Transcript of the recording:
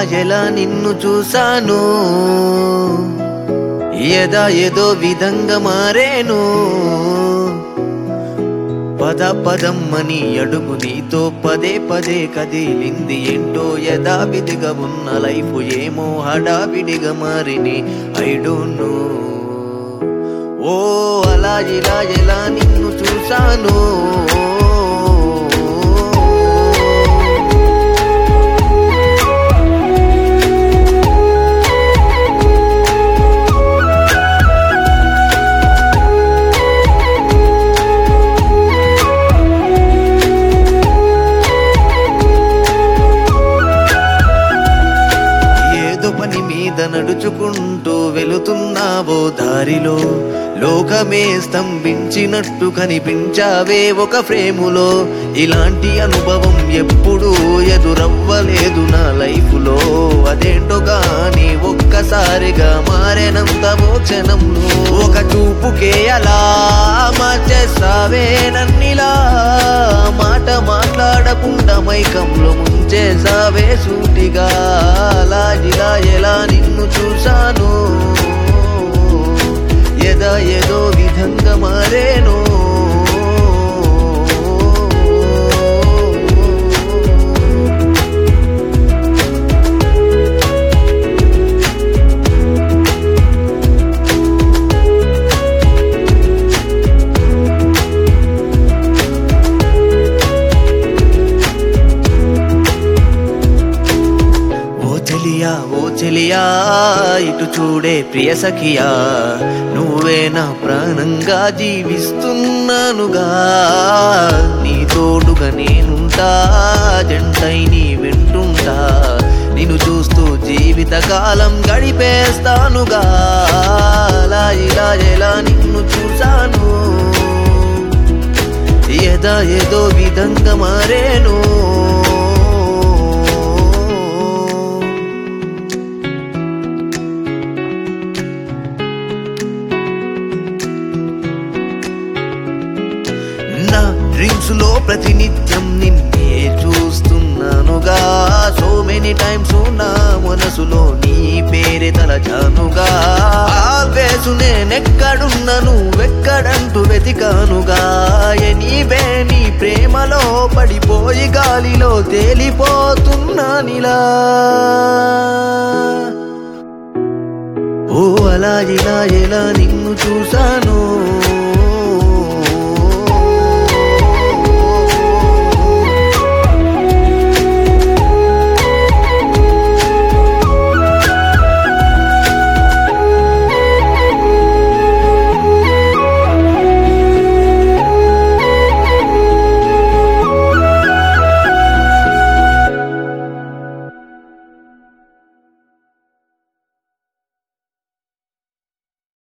ఎలా నిన్ను చూశాను ఎదా ఏదో విధంగా మారేను పద పదమ్మని అడుగు నీతో పదే పదే కదిలింది ఏంటో యథావిధిగా ఉన్న లైఫ్ ఏమో హడావిడిగా మారిని ఐ డోంట్ నో ఓ అలా ఇలా ఎలా నిన్ను చూశాను ఏదో పని మీద నడుచుకుంటూ వెళుతున్నావో దారిలో లోకమే స్తంభించినట్టు కనిపించావే ఒక ఫ్రేములో ఇలాంటి అనుభవం ఎప్పుడూ ఎదురవ్వలేదు నా లైఫ్లో అదేంటో గాని ఒక్కసారిగా మారేనంత ఓ క్షణంలో ఒక చూపుకే అలా మార్చేసావే నన్నిలా మాట మాట్లాడకుండా మైకంలో ముంచేసావే సూటిగా అలా ఇలా ఎలా నిన్ను చూశాను ఎదా ఏదో విధంగా మారేను ఓ చెలియా ఓ చెలియా ఇటు చూడే ప్రియ సఖియా నువ్వే నా ప్రాణంగా జీవిస్తున్నానుగా నీ తోడుగా నేనుంటా జంటై నీ వింటుంటా నిన్ను చూస్తూ జీవిత కాలం గడిపేస్తానుగా అలా ఇలా ఎలా నిన్ను చూశాను ఎదా ఏదో విధంగా మారేను నా డ్రీమ్స్ లో ప్రతినిత్యం నిన్నే చూస్తున్నానుగా సో మెనీ టైమ్స్ నా మనసులో నీ పేరే తలచానుగా ఆల్వేస్ నేనెక్కడున్నా నువ్వెక్కడంటూ వెతికానుగా ఎనీవే నీ ప్రేమలో పడిపోయి గాలిలో తేలిపోతున్నానిలా ఓ అలా ఇలా ఎలా నిన్ను చూశాను